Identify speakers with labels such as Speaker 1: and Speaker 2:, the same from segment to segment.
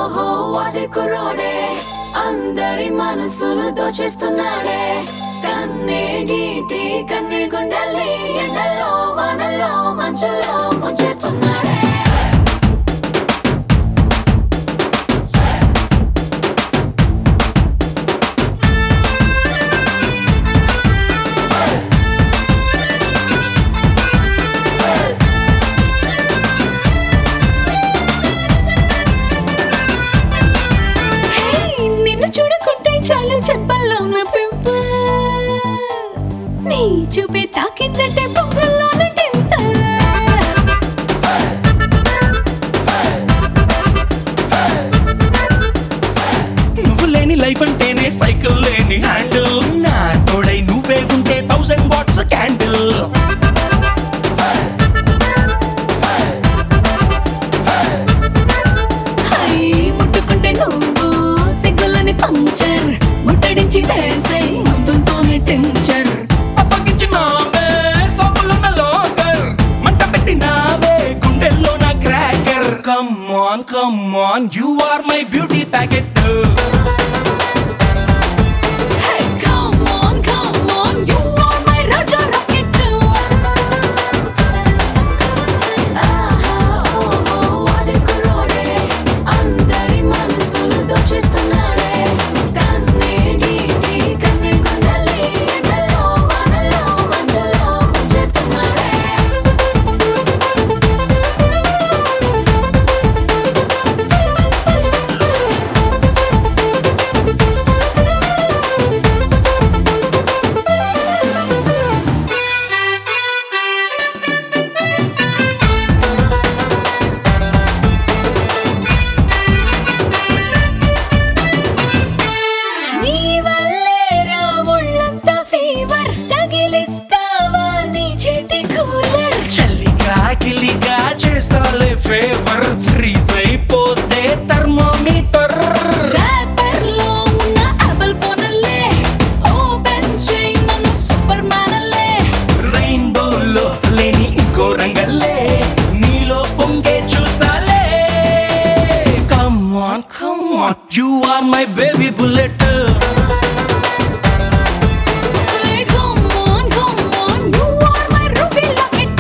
Speaker 1: ఓహో వాటి కుర్రోడే అందరి మనసులు దోచేస్తున్నాడే కన్నే గీటి కన్నే గుండెల్ని ఎండల్లో వానల్లో మంచులో ముంచేస్తున్నాడే హే, నిన్ను చూడకుంటే చాలు చెప్పల్లో నా పింప నీ చూపే తాకిందంటే పొంగల్లోన టింత
Speaker 2: నువ్వు లేని లైఫ్ అంటేనే సైకిల్ లేని హ్యాండిల్ నా తోడై నువ్వే ఉంటే థౌసండ్ వాట్స్ క్యాండిల్
Speaker 1: హై ముట్టుకుంటే నువ్వు సిగ్గులని పంచర్ ముట్టడించి వేసే మందులతోనే టించర్
Speaker 2: అప్పగించినావే సబ్బులున్న లోకర్ మంట పెట్టినావే గుండెల్లో నా cracker come on come on you are my beauty packet
Speaker 1: Hey, come on, come on, you are my Raja Rocket too. ఆహా, ఓహో, వాటి కుర్రోడే, అందరి మనసులు దోచేస్తున్నాడే. కన్నే గీటి, కన్నే గుండెల్ని ఎండలో, వానలో, మంచులో ముంచేస్తున్నాడే. నీ వల్లేరా ఒళ్ళంతా ఫీవర్ తగిలిస్తావా నీ చేతి కూలర్
Speaker 2: చల్లిగా గిలిగా చేస్తాలే ఫేవర్ ఫ్రీజ్ అయిపోతే థర్మోమీటర్
Speaker 1: ర్యాపర్లో ఉన్న యాపిల్ ఫోనల్లే ఓపెన్ చేయి నన్ను సూపర్ మ్యానల్లే
Speaker 2: రెయిన్బోలో లేని ఇంకో రంగల్లే నీలో పొంగే చూసాలే come on come on you are my baby bullet
Speaker 1: Hey, come on, come on, you are my ruby locket.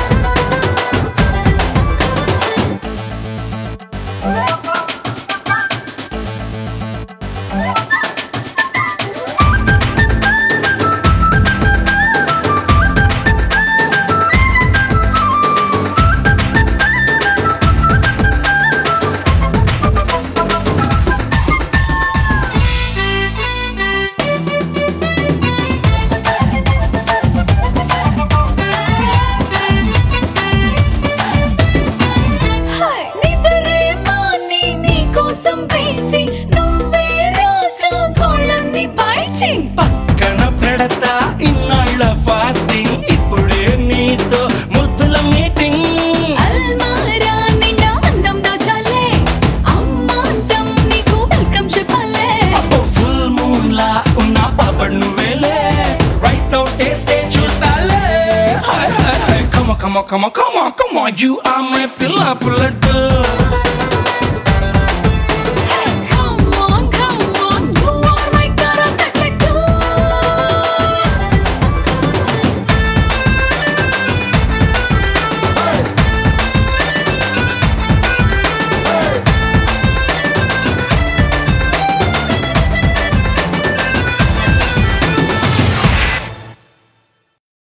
Speaker 1: హాయ్ నిద్రేమో నీ నీ కోసం వేచి నువ్వే రాజా గోళ్ళని పాయిచి
Speaker 2: పక్కన పెడతా ఇన్నాళ్ళ ఫాస్టింగ్ ఇప్పుడే నీతో ముద్దుల మీటింగ్
Speaker 1: అల్మారా నిండా అందం దాచాలే అమ్మాంతం నీకు వెల్కమ్ చెప్పాలే
Speaker 2: అబ్బో ఫుల్ మూన్ లా ఉన్న పాపడ్ నువ్వేలే రైట్ నౌ టేస్టే చూస్తాలే హాయ్ హాయ్ హాయ్ come come come come come you are my పిల్ల పుల్లట్